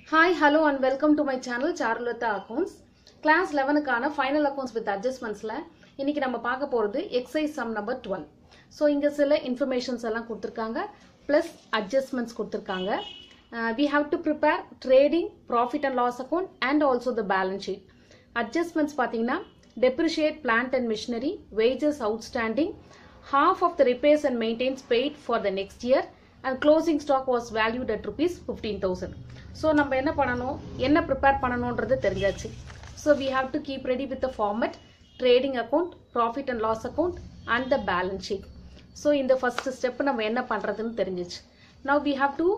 Hi hello and welcome to my channel Charulatha accounts class லெவனுக்கான final accounts with அட்ஜஸ்ட்மெண்ட்ஸில் இன்னைக்கு நம்ம பார்க்க போகிறது exercise sum number twelve so இங்கே சில இன்ஃபர்மேஷன்ஸ் எல்லாம் கொடுத்துருக்காங்க ப்ளஸ் அட்ஜஸ்ட்மெண்ட்ஸ் கொடுத்துருக்காங்க we have to prepare trading profit and loss account and also the balance sheet adjustments பார்த்தீங்கன்னா depreciate plant and machinery wages outstanding half of the repairs and maintenance paid for the next year and closing stock was valued at rupees 15000 so நம்ம என்ன பண்ணணும் என்ன prepare பண்ணணுன்றது தெரிஞ்சாச்சு so we have to keep ready with the format trading account profit and loss account and the balance sheet so இந்த first step நம்ம என்ன பண்ணுறதுன்னு தெரிஞ்சிச்சு now we have to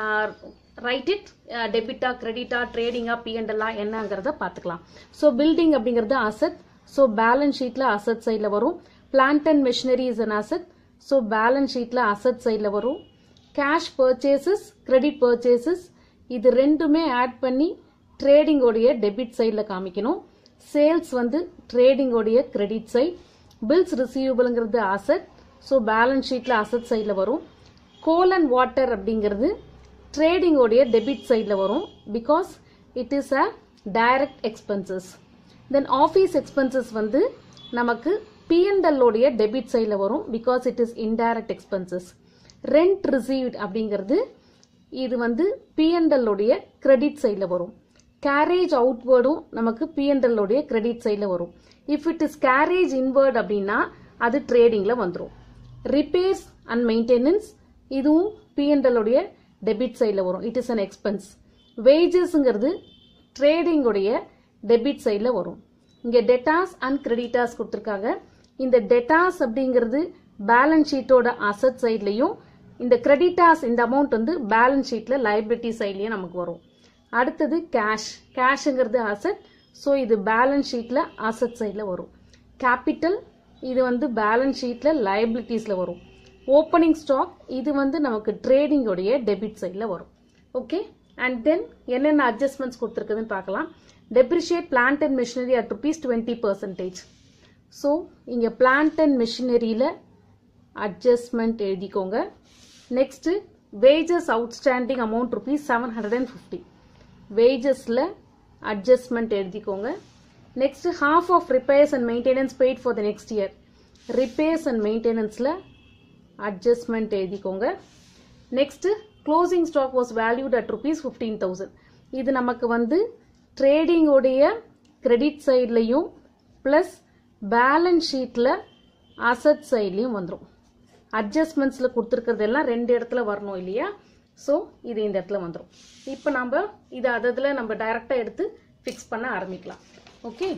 write it டெபிட்டா கிரெடிட்டா ட்ரேடிங்கா பிஎன்டெல்லாம் என்னங்கிறத பார்த்துக்கலாம் ஸோ பில்டிங் அப்படிங்கிறது அசட் ஸோ பேலன்ஸ் ஷீட்டில் அசட் சைடில் வரும் plant and machinery is an asset so balance ஷீட்டில் அசட் சைடில் வரும் கேஷ் பர்ச்சேசஸ் கிரெடிட் பர்ச்சேசஸ் இது ரெண்டுமே ஆட் பண்ணி ட்ரேடிங்கோடைய டெபிட் சைடில் காமிக்கணும் சேல்ஸ் வந்து ட்ரேடிங்கோடைய கிரெடிட் சைட் பில்ஸ் ரிசீவபிள்ங்கிறது அசட் ஸோ பேலன்ஸ் ஷீட்டில் அசட் சைடில் வரும் கோல் அண்ட் வாட்டர் அப்படிங்கிறது ட்ரேடிங்கோடைய டெபிட் சைடில் வரும் because it is a direct expenses then office expenses வந்து நமக்கு பிஎன்எல்லோடைய டெபிட் சைடில் வரும் because it is indirect expenses rent received அப்படிங்கிறது இது வந்து பிஎன்எல்லோடைய கிரெடிட் சைடில் வரும் கேரேஜ் அவுட்வேர்டும் நமக்கு பிஎன்எல்லோடைய கிரெடிட் சைடில் வரும் if it is carriage inward அப்படின்னா அது ட்ரேடிங்கில் வந்துடும் ரிப்பேர்ஸ் அண்ட் மெயின்டெனன்ஸ் இதுவும் பிஎன்எல்லோடைய டெபிட் சைடில் வரும் இட் இஸ் அன் எக்ஸ்பென்ஸ் வேஜஸ்ங்கிறது ட்ரேடிங்கோடைய டெபிட் சைடில் வரும் இங்கே டெட்டாஸ் அண்ட் கிரெடிட்டாஸ் கொடுத்துருக்காங்க இந்த டெட்டாஸ் அப்படிங்கிறது பேலன்ஸ் ஷீட்டோட அசட் சைட்லையும் இந்த கிரெடிட்டாஸ் இந்த அமௌண்ட் வந்து பேலன்ஸ் ஷீட்டில் லைபிலிட்டி சைட்லேயும் நமக்கு வரும் அடுத்தது கேஷ் கேஷுங்கிறது அசட் ஸோ இது பேலன்ஸ் ஷீட்டில் அசட் சைடில் வரும் கேபிட்டல் இது வந்து பேலன்ஸ் ஷீட்டில் லைபிலிட்டிஸில் வரும் ஓப்பனிங் ஸ்டாக் இது வந்து நமக்கு ட்ரேடிங்கோடைய டெபிட் சைடில் வரும் ஓகே அண்ட் தென் என்னென்ன அட்ஜஸ்ட்மெண்ட்ஸ் கொடுத்துருக்குதுன்னு பார்க்கலாம் depreciate plant and machinery at rupees twenty percentage so இங்கே பிளான்ட் அண்ட் மிஷினரியில் அட்ஜஸ்ட்மெண்ட் எழுதிக்கோங்க next wages outstanding amount rupees seven hundred and fifty வேஜஸில் அட்ஜஸ்ட்மெண்ட் எழுதிக்கோங்க next half of repairs and maintenance paid for the next year repairs and மெயின்டெனன்ஸில் adjustment எழுதிக்கோங்க next closing stock was valued at rupees fifteen thousand இது நமக்கு வந்து ட்ரேடிங்கோடைய credit சைட்லையும் plus balance ஷீட்டில் அசட் சைட்லையும் வந்துடும் அட்ஜஸ்ட்மெண்ட்ஸில் கொடுத்துருக்கிறது எல்லாம் ரெண்டு இடத்துல வரணும் இல்லையா ஸோ இது இந்த இடத்துல வந்துடும் இப்போ நம்ம இது அதில் நம்ம டைரெக்டாக எடுத்து ஃபிக்ஸ் பண்ண ஆரம்பிக்கலாம் ஓகே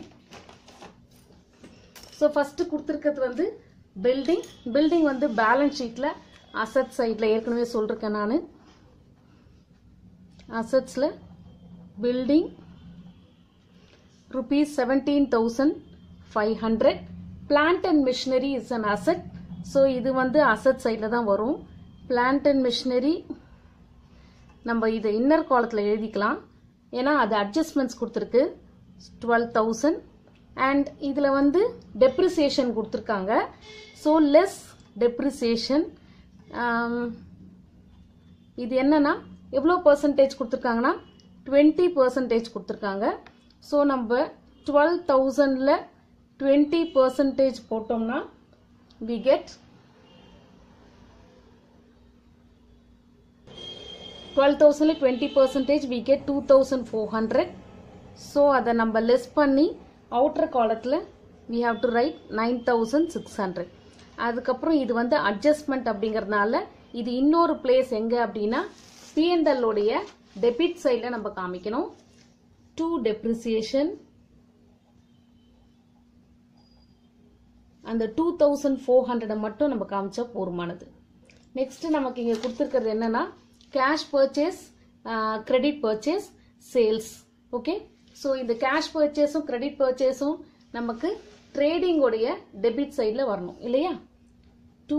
ஸோ ஃபஸ்ட்டு கொடுத்துருக்கிறது வந்து பில்டிங் பில்டிங் வந்து பேலன்ஸ் ஷீட்டில் அசட் சைடில் ஏற்கனவே சொல்லிருக்கேன் நான் அசட்ஸில் building rupees 17,500 plant and machinery is an asset so இது வந்து asset சைடில் தான் வரும் plant and machinery நம்ம இதை இன்னர் காலத்தில் எழுதிக்கலாம் ஏன்னா அது அட்ஜஸ்ட்மெண்ட்ஸ் கொடுத்துருக்கு டுவெல் தௌசண்ட் அண்ட் இதில் வந்து டெப்ரிசியேஷன் கொடுத்துருக்காங்க ஸோ லெஸ் டெப்ரிசியேஷன் இது என்னன்னா எவ்வளோ பர்சன்டேஜ் கொடுத்துருக்காங்கன்னா டுவெண்ட்டி பர்சன்டேஜ் கொடுத்துருக்காங்க ஸோ நம்ம டுவெல் தௌசண்டில் டுவெண்ட்டி பர்சன்டேஜ் போட்டோம்னா வி கெட் டுவெல் தௌசண்டில் twenty percentage we get two thousand four hundred so அதை நம்ம லெஸ் பண்ணி அவுட்டர் காலத்தில் we have to write nine thousand six hundred அதுக்கப்புறம் இது வந்து அட்ஜஸ்ட்மெண்ட் அப்படிங்கிறதுனால இது இன்னொரு பிளேஸ் எங்கே அப்படின்னா பிஎன்எல்லோடைய டெபிட் சைடில் நம்ம காமிக்கணும் to depreciation அந்த டூ தௌசண்ட் ஃபோர் ஹண்ட்ரடை மட்டும் நம்ம காமிச்சா போருமானது நெக்ஸ்ட் நமக்கு இங்கே கொடுத்துருக்கிறது என்னன்னா cash purchase credit purchase sales okay so இந்த கேஷ் பர்ச்சேஸும் கிரெடிட் பர்ச்சேஸும் நமக்கு ட்ரேடிங்கோடைய டெபிட் சைடில் வரணும் இல்லையா டூ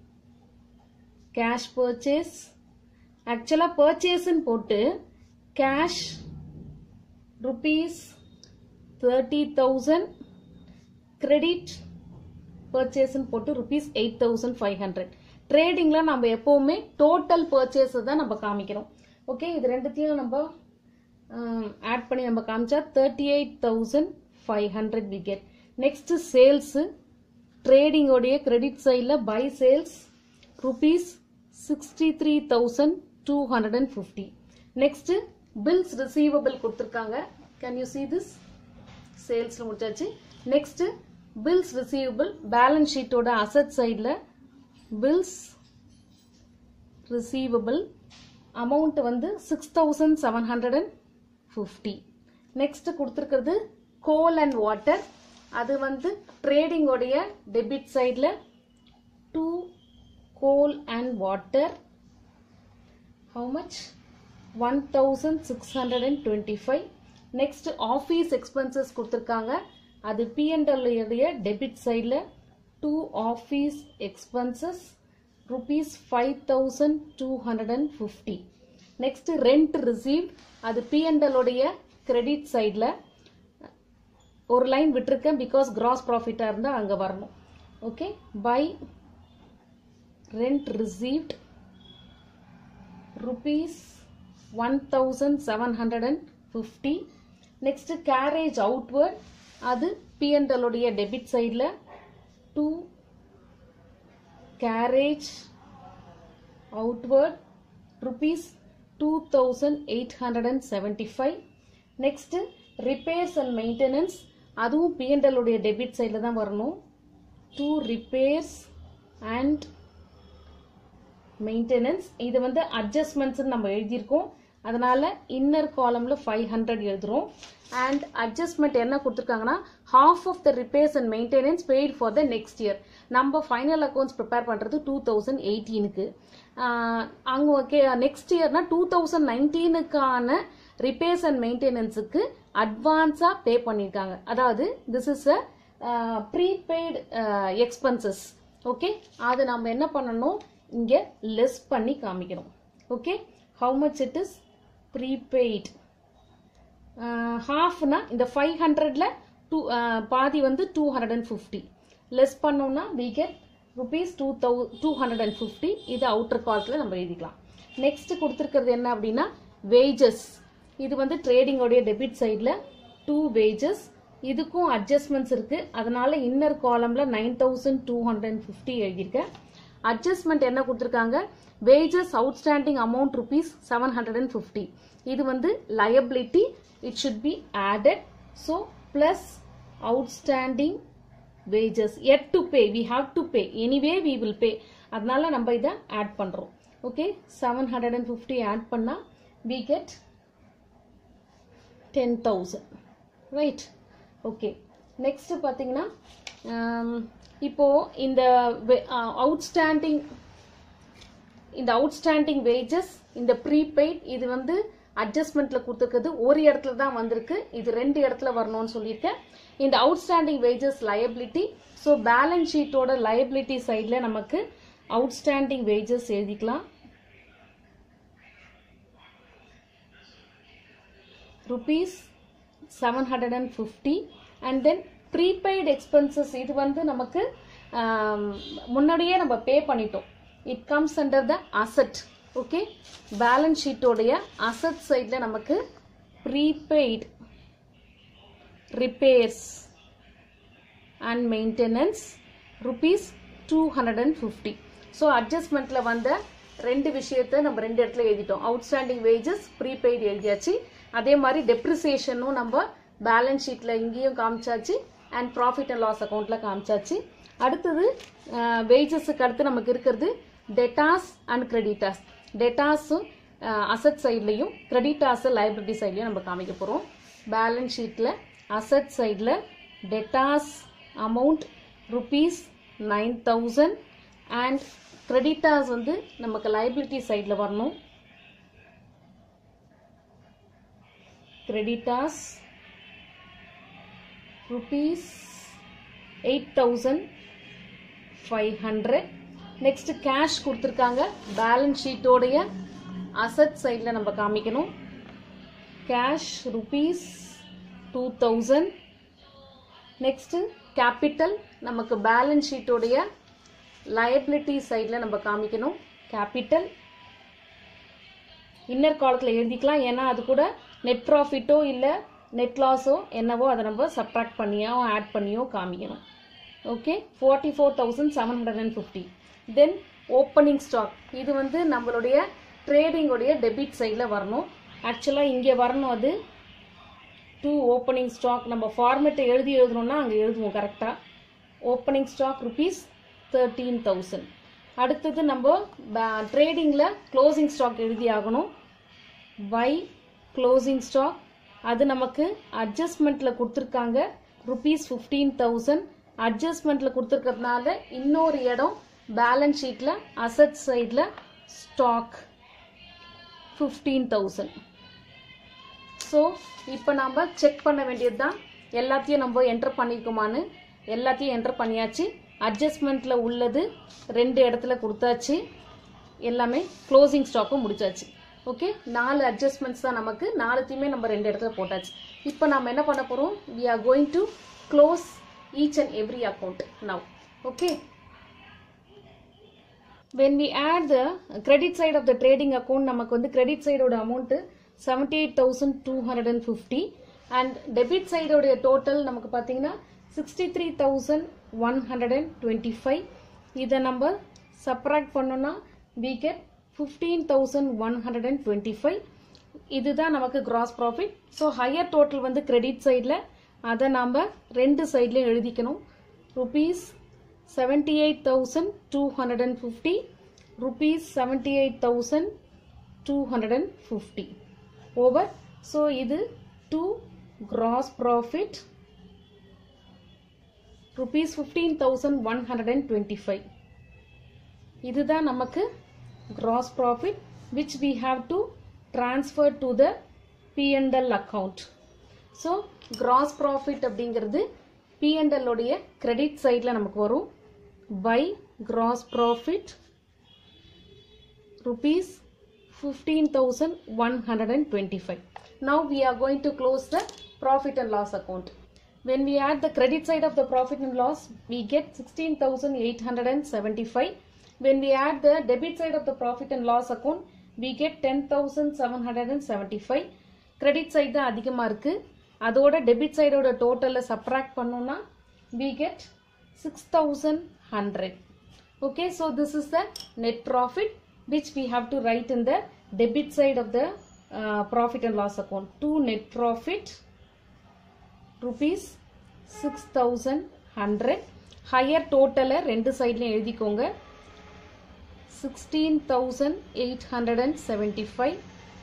கேஷ் பர்ச்சேஸ் ஆக்சுவலாக பர்ச்சேஸ்ன்னு போட்டு கேஷ் rupees 30000 credit purchase போட்டு rupees 8500 ட்ரேடிங்ல நம்ம எப்பவுமே டோட்டல் பர்ச்சேஸ் தான் நம்ம காமிக்கிறோம் ஓகே இது ரெண்டுத்தையும் நம்ம ஆட் பண்ணி நம்ம காமிச்சா thirty eight thousand five hundred we get next sales ட்ரேடிங்கோடைய கிரெடிட் சைடில் by sales rupees sixty three thousand two hundred and fifty next bills receivable கொடுத்துருக்காங்க கேன் யூ see this சேல்ஸில் முடிச்சாச்சு நெக்ஸ்ட் பில்ஸ் ரிசீவபிள் பேலன்ஸ் ஷீட்டோட asset சைடில் bills receivable amount வந்து six thousand seven hundred and fifty next கொடுத்துருக்கிறது coal and water அது வந்து ட்ரேடிங்கோடைய டெபிட் சைடில் to coal and water how much 1625 next office expenses கொடுத்திருக்காங்க அது P&L உடைய debit sideல 2 office expenses rupees 5250 next rent received அது P&L உடைய credit sideல ஒரு லைன் விட்டிருக்கேன் பிகாஸ் கிராஸ் ப்ராஃபிட்டா இருந்தா அங்க வரணும் okay by rent received rupees 1750 next carriage outward அது P&L உடைய debit sideல 2 carriage outward rupees 2875 next repairs and maintenance அதுவும் P&L உடைய debit sideல தான் வரணும் 2 repairs and மெயின்டெனன்ஸ் இது வந்து அட்ஜஸ்ட்மெண்ட்ஸ் நம்ம எழுதியிருக்கோம் அதனால இன்னர் காலம்ல ஃபைவ் ஹண்ட்ரட் எழுதுறோம் அண்ட் அட்ஜஸ்ட்மெண்ட் என்ன கொடுத்துருக்காங்கன்னா half of the repairs and maintenance paid for the next year நம்ம ஃபைனல் அக்கௌண்ட்ஸ் ப்ரிப்பேர் பண்ணுறது டூ தௌசண்ட் எயிட்டீனுக்கு அங்கே ஓகே நெக்ஸ்ட் இயர்னா டூ தௌசண்ட் நைன்டீனுக்கான ரிப்பேர்ஸ் அண்ட் மெயின்டெனன்ஸுக்கு அட்வான்ஸாக பே பண்ணியிருக்காங்க அதாவது this is a prepaid expenses okay அது நம்ம என்ன பண்ணணும் இங்கே லெஸ் பண்ணி காமிக்கணும் okay how much it is prepaid ஹாஃப்னா இந்த ஃபைவ் ஹண்ட்ரட்ல டூ பாதி வந்து two hundred and fifty less பண்ணோம்னா வி கெட் ருபீஸ் டூ தௌ டூ ஹண்ட்ரட் அண்ட் ஃபிஃப்டி இது அவுட்டர் காலத்தில் நம்ம எழுதிக்கலாம் நெக்ஸ்ட் கொடுத்துருக்கிறது என்ன அப்படின்னா வேஜஸ் இது வந்து ட்ரேடிங்கோடைய டெபிட் சைடில் டூ வேஜஸ் இதுக்கும் அட்ஜஸ்ட்மெண்ட்ஸ் இருக்கு அதனால இன்னர் காலம்ல nine thousand two hundred and fifty எழுதியிருக்கேன் அட்ஜஸ்ட்மெண்ட் என்ன கொடுத்துருக்காங்க wages outstanding amount rupees seven hundred and fifty இது வந்து liability it should be added so plus outstanding wages yet to pay we have to pay anyway we will pay அதனால நம்ம இதை add பண்ணுறோம் okay seven hundred and fifty add பண்ணால் we get ten thousand right okay next பார்த்தீங்கன்னா இப்போ இந்த outstanding இந்த outstanding wages இந்த ப்ரீபெய்ட் இது வந்து அட்ஜஸ்ட்மெண்ட்ல கொடுத்துருக்குது ஒரு இடத்துல தான் வந்திருக்கு இது ரெண்டு இடத்துல வரணும்னு சொல்லியிருக்கேன் இந்த outstanding wages liability so balance ஷீட்டோட லயபிலிட்டி சைடில் நமக்கு அவுட்ஸ்டாண்டிங் வேஜஸ் எழுதிக்கலாம் rupees seven hundred and fifty and then prepaid expenses இது வந்து நமக்கு முன்னாடியே நம்ம பே பண்ணிட்டோம் it comes under the asset okay balance ஷீட்டோடைய அசட் சைடில் நமக்கு prepaid repairs and maintenance rupees two hundred and fifty so அட்ஜஸ்ட்மெண்ட்டில் வந்த ரெண்டு விஷயத்த நம்ம ரெண்டு இடத்துல எழுதிட்டோம் அவுட்ஸ்டாண்டிங் வேஜஸ் ப்ரீபெய்டு எழுதியாச்சு அதே மாதிரி டெப்ரிசியேஷனும் நம்ம பேலன்ஸ் ஷீட்டில் இங்கேயும் காமிச்சாச்சு அண்ட் ப்ராஃபிட் அண்ட் லாஸ் அக்கௌண்ட்டில் காமிச்சாச்சு அடுத்தது வேஜஸுக்கு அடுத்து நமக்கு இருக்கிறது டெட்டாஸ் அண்ட் கிரெடிட்டாஸ் டெட்டாஸும் அசட் சைட்லையும் கிரெடிட்டாஸ் லைபிலிட்டி சைட்லையும் நம்ம காமிக்க போகிறோம் பேலன்ஸ் ஷீட்டில் அசட் சைடில் debtors amount rupees nine thousand and creditors வந்து நமக்கு லைபிலிட்டி சைடில் வரணும் creditors rupees eight thousand five hundred next cash கொடுத்துருக்காங்க பேலன்ஸ் ஷீட்டோடைய அசட் சைடில் நம்ம காமிக்கணும் cash rupees two thousand next capital நமக்கு பேலன்ஸ் ஷீட்டோடைய லயபிலிட்டி சைடில் நம்ம காமிக்கணும் கேபிட்டல் இன்னர் காலத்தில் எழுதிக்கலாம் ஏன்னா அது கூட நெட் ப்ராஃபிட்டோ இல்லை நெட் லாஸோ என்னவோ அதை நம்ம சப்ராக்ட் பண்ணியோ ஆட் பண்ணியோ காமிக்கணும் okay forty four thousand seven hundred and fifty then opening stock இது வந்து நம்மளுடைய ட்ரேடிங்கோடைய டெபிட் சைடில் வரணும் ஆக்சுவலாக இங்கே வரணும் அது டூ ஓப்பனிங் ஸ்டாக் நம்ம ஃபார்மெட்டை எழுதி எழுதணும்னா அங்கே எழுதுவோம் கரெக்டாக opening stock rupees thirteen thousand அடுத்தது நம்ம ட்ரேடிங்கில் க்ளோசிங் ஸ்டாக் எழுதி ஆகணும் பை க்ளோசிங் ஸ்டாக் அது நமக்கு அட்ஜஸ்ட்மெண்ட்டில் கொடுத்துருக்காங்க ருபீஸ் ஃபிஃப்டீன் தௌசண்ட் அட்ஜஸ்ட்மெண்ட்டில் கொடுத்துருக்கறதுனால இன்னொரு இடம் பேலன்ஸ் ஷீட்டில் அசட் சைடில் ஸ்டாக் ஃபிஃப்டீன் தௌசண்ட் ஸோ இப்போ நாம் செக் பண்ண வேண்டியது தான் எல்லாத்தையும் நம்ம என்டர் பண்ணியிருக்கோமான்னு எல்லாத்தையும் என்டர் பண்ணியாச்சு அட்ஜஸ்ட்மெண்ட்டில் உள்ளது ரெண்டு இடத்துல கொடுத்தாச்சு எல்லாமே க்ளோசிங் ஸ்டாக்கும் முடிச்சாச்சு ஓகே நாலு அட்ஜஸ்ட்மெண்ட்ஸ் தான் நமக்கு நாலுத்தையுமே நம்ம ரெண்டு இடத்துல போட்டாச்சு இப்போ நம்ம என்ன பண்ண போகிறோம் we are going to close each and every account now okay when we add the credit side of the trading account நமக்கு வந்து credit side ஓட amount 78250 and debit side ஓட total நமக்கு பாத்தீங்கன்னா 63125 இதை நம்ம subtract பண்ணோம்னா we get 15125 இதுதான் நமக்கு gross profit so higher total வந்து credit sideல அதை நாம ரெண்டு சைட்லயும் எழுதிக்கணும் rupees 78,250 rupees 78,250 over so இது 2 gross profit rupees 15,125 இதுதான் நமக்கு gross profit which we have to transfer to the P&L account so gross profit அப்படிங்கிறது P&L உடைய credit sideல நமக்கு வரும் by gross profit rupees 15,125. Now we are going to close the profit and loss account. When we add the credit side of the profit and loss, we get 16,875. When we add the debit side of the profit and loss account, we get 10,775. Credit side தான் அதிகமாக இருக்கு அதோட debit சைடோட டோட்டலில் subtract பண்ணோம்னா we get 6100 okay so this is the net profit which we have to write in the debit side of the uh, profit and loss account to net profit rupees 6100 higher total ரெண்டு சைட்லையும் எழுதிக்கோங்க 16875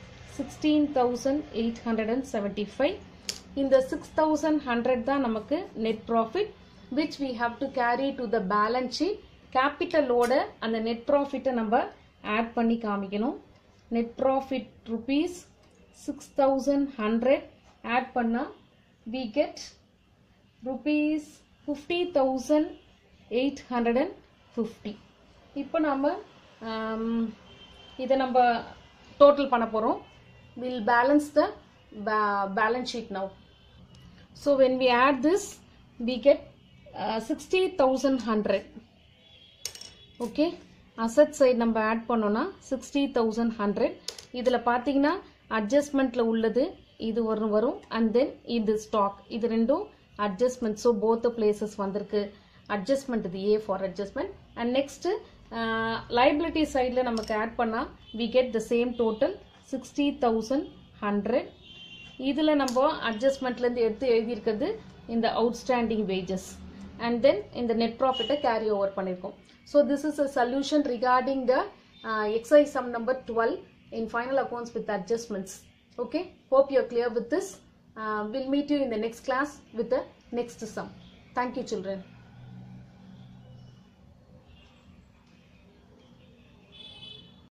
16875 இந்த 6100 தான் நமக்கு net profit which we have to carry to the balance sheet கேபிட்டலோட அந்த net ப்ராஃபிட்டை நம்ம add பண்ணி காமிக்கணும் net profit rupees six thousand hundred add பண்ணால் we get rupees fifty thousand eight hundred and fifty இப்போ நம்ம இதை நம்ம டோட்டல் பண்ண போகிறோம் will balance the balance sheet now so when we add this we get sixty thousand hundred okay asset side நம்ம add பண்ணோன்னா sixty thousand hundred இதில் பார்த்தீங்கன்னா அட்ஜஸ்ட்மெண்ட்டில் உள்ளது இது ஒரு வரும் அண்ட் தென் இது ஸ்டாக் இது ரெண்டும் அட்ஜஸ்ட்மெண்ட் ஸோ போத் பிளேசஸ் வந்திருக்கு அட்ஜஸ்ட்மெண்ட் இது A for adjustment and next liability சைடில் நமக்கு ஆட் பண்ணால் we get the same total sixty thousand hundred இதில் நம்ம அட்ஜஸ்ட்மெண்ட்லேருந்து எடுத்து எழுதியிருக்கிறது இந்த அவுட்ஸ்டாண்டிங் வேஜஸ் அண்ட் தென் இந்த நெட் ப்ராஃபிட்டை கேரி ஓவர் பண்ணியிருக்கோம் so this is a solution regarding the exercise sum number twelve in final accounts with adjustments. Okay, hope you're clear with this. Uh, we'll meet you in the next class with the next sum. Thank you, children.